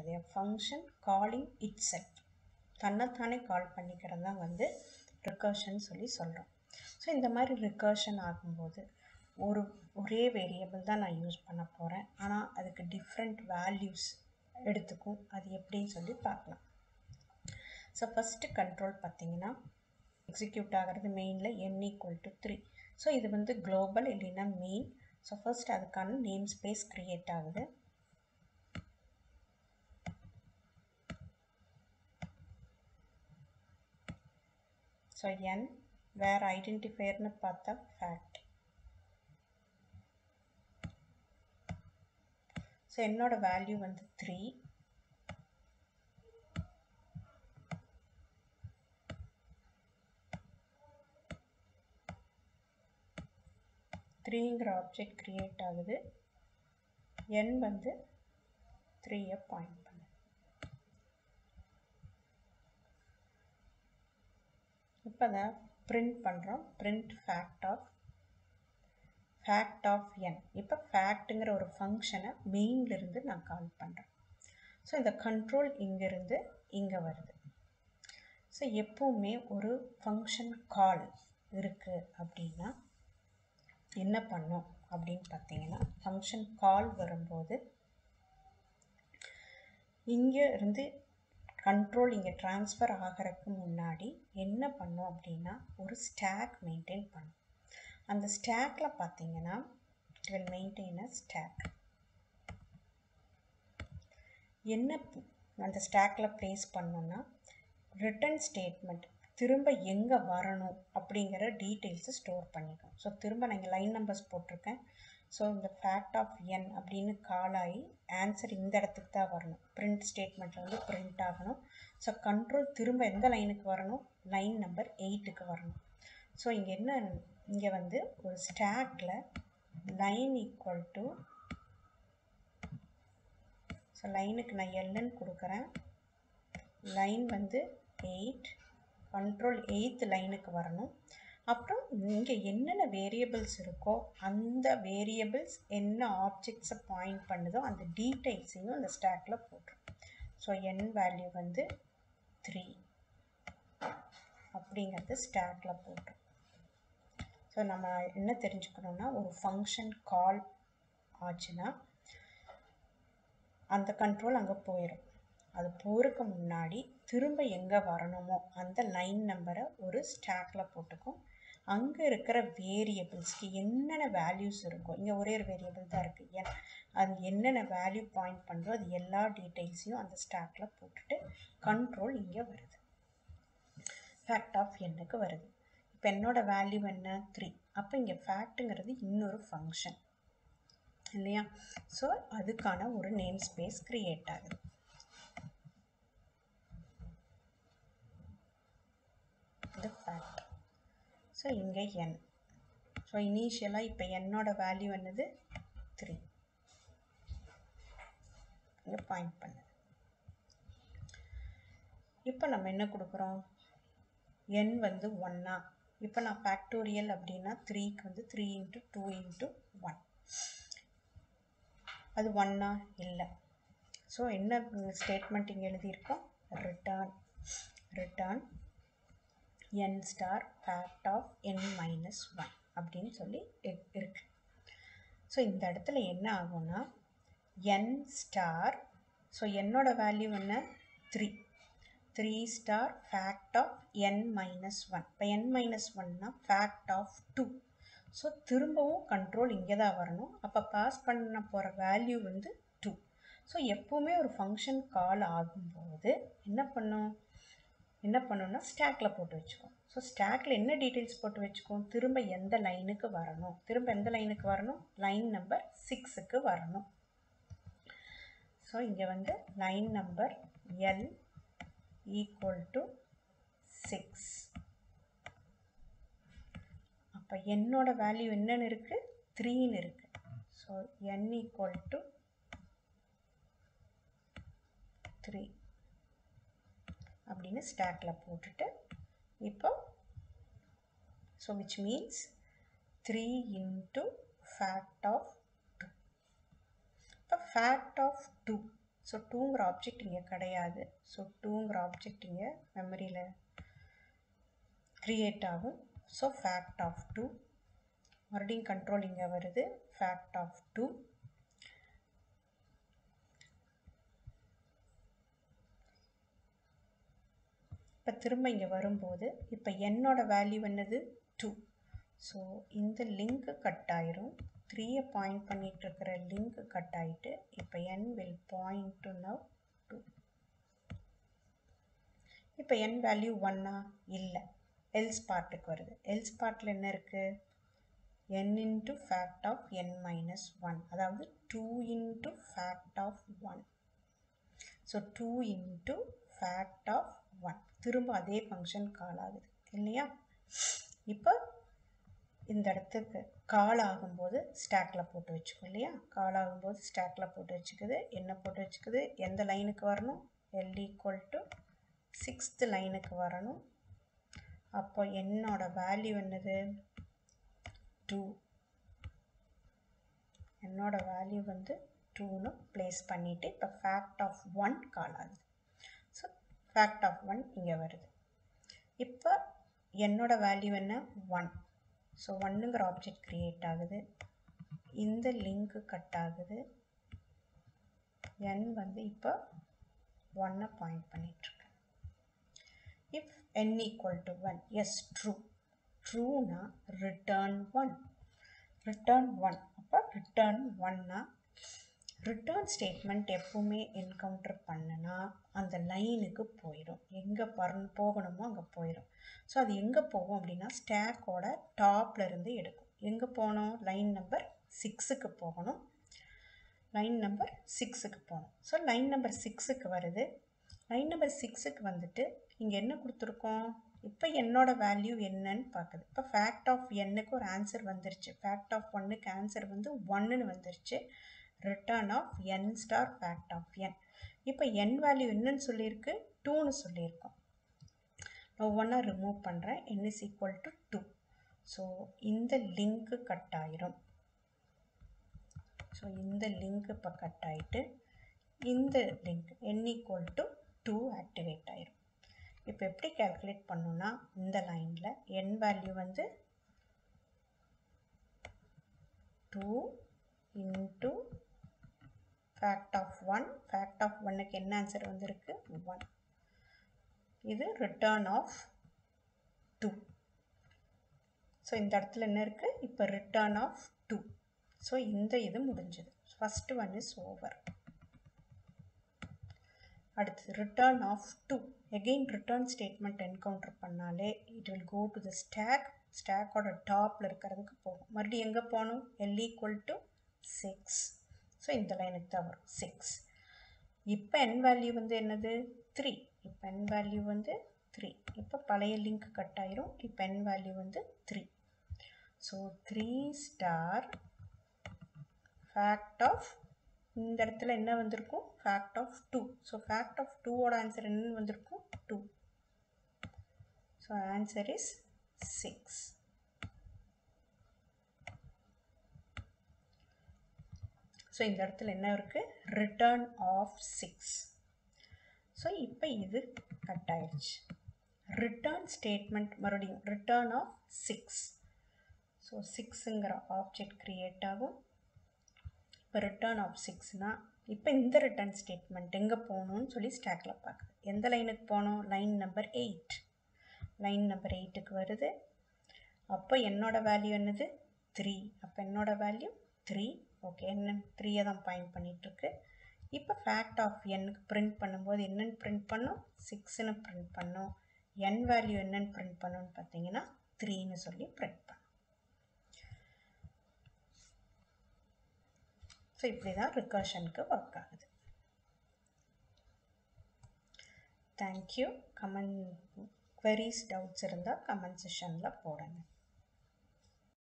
பண்ணிக்கிறது function calling it self தன்னைத்தானே கால் பண்ணிக்கிறது தான் வந்து ரிகர்ஷன் சொல்லி சொல்கிறோம் ஸோ இந்த மாதிரி ரிகர்ஷன் ஆகும்போது ஒரு ஒரே வேரியபிள் தான் நான் யூஸ் பண்ண போகிறேன் ஆனால் அதுக்கு டிஃப்ரெண்ட் வேல்யூஸ் எடுத்துக்கும் அது எப்படின்னு சொல்லி பார்க்கலாம் ஸோ ஃபஸ்ட்டு கண்ட்ரோல் பார்த்தீங்கன்னா எக்ஸிக்யூட் ஆகிறது மெயினில் n equal to three so இது வந்து குளோபல் இல்லைன்னா மெயின் ஸோ ஃபர்ஸ்ட் அதுக்கான நேம் ஸ்பேஸ் க்ரியேட் ஆகுது ஸோ என் வேறு ஐடென்டிஃபையர்னு பார்த்தா ஃபேக்ட் ஸோ என்னோட வேல்யூ வந்து த்ரீ த்ரீங்கிற ஆப்ஜெக்ட் க்ரியேட் ஆகுது என் வந்து த்ரீயை பாயிண்ட் பண்ணு இப்போ தான் பிரிண்ட் பண்ணுறோம் print fact of fact of n இப்போ ஃபேக்ட்டுங்கிற ஒரு ஃபங்க்ஷனை மெயின்லேருந்து நான் கால் பண்ணுறேன் ஸோ இந்த கண்ட்ரோல் இங்கேருந்து இங்கே வருது ஸோ எப்போவுமே ஒரு ஃபங்க்ஷன் கால் இருக்குது அப்படின்னா என்ன பண்ணோம் அப்படின்னு பார்த்தீங்கன்னா ஃபங்க்ஷன் கால் வரும்போது இங்கே இருந்து கண்ட்ரோல் இங்கே ட்ரான்ஸ்ஃபர் ஆகிறதுக்கு முன்னாடி என்ன பண்ணோம் அப்படின்னா ஒரு ஸ்டாக் மெயின்டைன் பண்ணும் அந்த ஸ்டாக்கில் பார்த்தீங்கன்னா it will maintain a stack என்ன அந்த ஸ்டாக்கில் ப்ளேஸ் பண்ணோன்னா ரிட்டன் ஸ்டேட்மெண்ட் திரும்ப எங்கே வரணும் அப்படிங்கிற டீட்டெயில்ஸை ஸ்டோர் பண்ணிக்கும் ஸோ திரும்ப நான் இங்கே லைன் நம்பர்ஸ் போட்டிருக்கேன் ஸோ இந்த ஃபேக்ட் ஆஃப் என் அப்படின்னு கால் ஆகி ஆன்சர் இந்த இடத்துக்கு தான் வரணும் பிரிண்ட் ஸ்டேட்மெண்ட்டில் வந்து பிரிண்ட் ஆகணும் ஸோ கண்ட்ரோல் திரும்ப எந்த லைனுக்கு வரணும் லைன் நம்பர் எயிட்டுக்கு வரணும் ஸோ இங்கே என்ன இங்கே வந்து ஒரு ஸ்டாக்கில் லைன் ஈக்குவல் டு ஸோ லைனுக்கு நான் எல்லுன்னு கொடுக்குறேன் லைன் வந்து எயிட் கண்ட்ரோல் எயித்து லைனுக்கு வரணும் அப்புறம் இங்கே என்னென்ன வேரியபிள்ஸ் இருக்கோ அந்த வேரியபிள்ஸ் என்ன ஆப்ஜெக்ட்ஸை பாயிண்ட் பண்ணுதோ அந்த டீட்டெயில்ஸையும் அந்த ஸ்டாக்கில் போட்டுரும் ஸோ என் வேல்யூ வந்து த்ரீ அப்படிங்கிறது ஸ்டாக்கில் போட்டுரும் ஸோ நம்ம என்ன தெரிஞ்சுக்கணுன்னா ஒரு ஃபங்க்ஷன் கால் ஆச்சுன்னா அந்த கண்ட்ரோல் அங்கே போயிடும் அது போகிறதுக்கு முன்னாடி திரும்ப எங்கே வரணுமோ அந்த லைன் நம்பரை ஒரு ஸ்டாக்கில் போட்டுக்கும் அங்கே இருக்கிற வேரியபிள்ஸ்க்கு என்னென்ன வேல்யூஸ் இருக்கோ இங்கே ஒரே ஒரு வேரியபிள் தான் இருக்குது ஏன் அது என்னென்ன வேல்யூ பாயிண்ட் பண்ணுறோ அது எல்லா டீட்டெயில்ஸையும் அந்த ஸ்டாக்கில் போட்டுட்டு கண்ட்ரோல் இங்கே வருது ஃபேக்ட் ஆஃப் எண்ணுக்கு வருது இப்போ என்னோட வேல்யூ என்ன த்ரீ அப்போ இங்கே ஃபேக்ட்டுங்கிறது இன்னொரு ஃபங்க்ஷன் இல்லையா ஸோ அதுக்கான ஒரு நேம் ஸ்பேஸ் க்ரியேட் ஆகுது இது ஃபேக்ட் ஸோ இங்கே என் ஸோ இனிஷியலாக இப்போ என்னோட வேல்யூ என்னது த்ரீ இங்கே பாயிண்ட் பண்ணு இப்போ நம்ம என்ன கொடுக்குறோம் என் வந்து ஒன்னா இப்போ நான் ஃபேக்டோரியல் அப்படின்னா த்ரீக்கு வந்து three into two into one அது ஒன்னா இல்லை ஸோ என்ன ஸ்டேட்மெண்ட் இங்கே எழுதியிருக்கோம் return return n star fact of n minus one அப்படின்னு சொல்லி இருக்கு ஸோ இந்த இடத்துல என்ன ஆகும்னா என் ஸ்டார் ஸோ என்னோட வேல்யூ என்ன three three star fact of n minus one இப்போ என் மைனஸ் ஒன்னா ஃபேக்ட் ஆஃப் டூ ஸோ திரும்பவும் கண்ட்ரோல் இங்கே தான் வரணும் அப்போ பாஸ் பண்ண போகிற வேல்யூ வந்து டூ ஸோ எப்போவுமே ஒரு ஃபங்க்ஷன் கால் ஆகும்போது என்ன பண்ணும் என்ன பண்ணணும்னா ஸ்டாக்கில் போட்டு வச்சுக்கோம் ஸோ ஸ்டாக்கில் என்ன டீட்டெயில்ஸ் போட்டு வச்சுக்கோம் திரும்ப எந்த லைனுக்கு வரணும் திரும்ப எந்த லைனுக்கு வரணும் லைன் நம்பர் சிக்ஸுக்கு வரணும் ஸோ இங்கே வந்து line number l equal to six அப்போ என்னோட வேல்யூ என்னன்னு இருக்குது த்ரீன்னு இருக்குது so n equal to three அப்படின்னு ஸ்டாக்கில் போட்டுட்டு இப்போ so which means three into fact of two இப்போ ஃபேக்ட் ஆஃப் டூ ஸோ டூங்கிற ஆப்ஜெக்ட் இங்கே கிடையாது ஸோ டூங்கிற ஆப்ஜெக்ட் இங்கே மெமரியில் க்ரியேட் ஆகும் ஸோ ஃபேக்ட் ஆஃப் டூ மறுபடியும் கண்ட்ரோல் இங்கே வருது ஃபேக்ட் ஆஃப் டூ இப்போ திரும்ப இங்கே வரும்போது இப்போ என்னோட வேல்யூ என்னது டூ ஸோ இந்த லிங்க்கு கட் ஆயிரும் த்ரீயை பாயிண்ட் பண்ணிட்டு இருக்கிற லிங்க் கட் ஆகிட்டு இப்போ n will point to now two இப்போ என் வேல்யூ ஒன்னா இல்லை எல்ஸ் பார்ட்டுக்கு வருது எல்ஸ் பார்ட்டில் என்ன இருக்குது n into fact of n minus 1 அதாவது 2 into fact of 1 so 2 into fact of 1 திரும்ப அதே ஃபங்க்ஷன் கால் ஆகுது இல்லையா இப்போ இந்த இடத்துக்கு கால் ஆகும்போது ஸ்டாக்கில் போட்டு வச்சுக்கும் இல்லையா கால் ஆகும்போது ஸ்டாக்கில் போட்டு வச்சுக்குது என்ன போட்டு வச்சுக்குது எந்த லைனுக்கு வரணும் எல் ஈக்குவல் டு சிக்ஸ்த்து லைனுக்கு வரணும் அப்போ என்னோட வேல்யூ என்னது டூ என்னோட வேல்யூ வந்து டூன்னு ப்ளேஸ் பண்ணிவிட்டு இப்போ ஃபேக்ட் ஆஃப் ஒன் கால் ஆகுது ஸோ ஃபேக்ட் ஆஃப் ஒன் இங்கே வருது இப்போ என்னோட வேல்யூ என்ன ஒன் ஸோ ஒன்னுங்கிற ஆப்ஜெக்ட் க்ரியேட் ஆகுது இந்த லிங்க்கு கட் ஆகுது என் வந்து இப்போ ஒன்னை பாயிண்ட் பண்ணிகிட்ருக்கேன் if n equal to one is true ட்ரூனா ரிட்டர்ன் ஒன் ரிட்டர்ன் ஒன் அப்போ ரிட்டர்ன் ஒன்னா ரிட்டர்ன் ஸ்டேட்மெண்ட் எப்பவுமே என்கவுண்டர் பண்ணனா அந்த லைனுக்கு போயிடும் எங்கே பறன் போகணுமோ அங்கே போயிடும் ஸோ அது எங்கே போகும் அப்படின்னா ஸ்டேக்கோட டாப்ல இருந்து எடுக்கும் எங்கே போகணும் லைன் நம்பர் சிக்ஸுக்கு போகணும் லைன் நம்பர் சிக்ஸுக்கு போகணும் ஸோ லைன் நம்பர் சிக்ஸுக்கு வருது லைன் நம்பர் சிக்ஸுக்கு வந்துட்டு இங்கே என்ன கொடுத்துருக்கோம் இப்போ என்னோட வேல்யூ என்னன்னு பார்க்குது இப்போ ஃபேக்ட் ஆஃப் எண்ணுக்கு ஒரு ஆன்சர் வந்துருச்சு ஃபேக்ட் ஆஃப் ஒன்னுக்கு ஆன்சர் வந்து ஒன்றுன்னு வந்துருச்சு return of n star fact of n இப்போ என் வேல்யூ என்னன்னு சொல்லியிருக்கு டூன்னு சொல்லியிருக்கோம் நான் ஒவ்வொன்றா ரிமூவ் பண்ணுறேன் n is equal to two so இந்த லிங்க்கு கட் ஆயிரும் ஸோ இந்த லிங்க் இப்போ கட் ஆகிட்டு இந்த link n equal to two activate ஆயிரும் இப்போ எப்படி கேல்குலேட் பண்ணோன்னா இந்த லைனில் என் வேல்யூ வந்து two into fact of one fact of ஒன்னுக்கு என்ன ஆன்சர் வந்திருக்கு ஒன் இது ரிட்டர்ன் ஆஃப் டூ ஸோ இந்த இடத்துல என்ன இருக்குது இப்போ ரிட்டர்ன் ஆஃப் டூ ஸோ இந்த இது முடிஞ்சது ஃபஸ்ட் ஒன் இஸ் ஓவர் அடுத்து return of two again return statement encounter பண்ணாலே it will go to the stack ஸ்டாக்கோட டாப்பில் இருக்கிறதுக்கு போகும் மறுபடியும் எங்கே போகணும் l equal to six so இந்த லைனுக்கு தான் வரும் சிக்ஸ் இப்போ என் வேல்யூ வந்து என்னது த்ரீ இப்போ என் வேல்யூ வந்து த்ரீ இப்போ பழைய லிங்க் கட் ஆயிரும் இப்போ என் வேல்யூ வந்து three so three star fact of இந்த இடத்துல என்ன வந்திருக்கும் fact of two so fact of டூவோட ஆன்சர் என்னன்னு வந்திருக்கும் two so answer is six so இந்த இடத்துல என்ன இருக்குது ரிட்டர்ன் ஆஃப் சிக்ஸ் ஸோ இப்போ இது கட் ஆயிடுச்சு ரிட்டர்ன் ஸ்டேட்மெண்ட் மறுபடியும் ரிட்டர்ன் ஆஃப் சிக்ஸ் ஸோ சிக்ஸுங்கிற ஆப்ஜெக்ட் க்ரியேட் ஆகும் இப்போ ரிட்டர்ன் ஆஃப் சிக்ஸ்னால் இப்போ இந்த ரிட்டர்ன் ஸ்டேட்மெண்ட் எங்கே போகணும்னு சொல்லி ஸ்டாக்கில் பார்க்குது எந்த லைனுக்கு போகணும் line number eight line number எயிட்டுக்கு வருது அப்போ என்னோட வேல்யூ என்னது த்ரீ அப்போ என்னோட வேல்யூ த்ரீ ஓகே என்ன த்ரீயை தான் பாயிண்ட் பண்ணிகிட்ருக்கு இப்போ ஃபேக்ட் ஆஃப் எண்ணுக்கு பிரிண்ட் பண்ணும்போது என்னென்னு பிரிண்ட் பண்ணோம் சிக்ஸ்னு பிரிண்ட் பண்ணோம் என் வேல்யூ என்னென்னு பிரிண்ட் பண்ணோன்னு பார்த்தீங்கன்னா த்ரீன்னு சொல்லி பிரிண்ட் பண்ணோம் ஸோ இப்படி தான் ரிகர்ஷனுக்கு ஒர்க் ஆகுது தேங்க்யூ கமெண்ட் queries டவுட்ஸ் இருந்தால் கமெண்ட் செஷனில் போடுங்க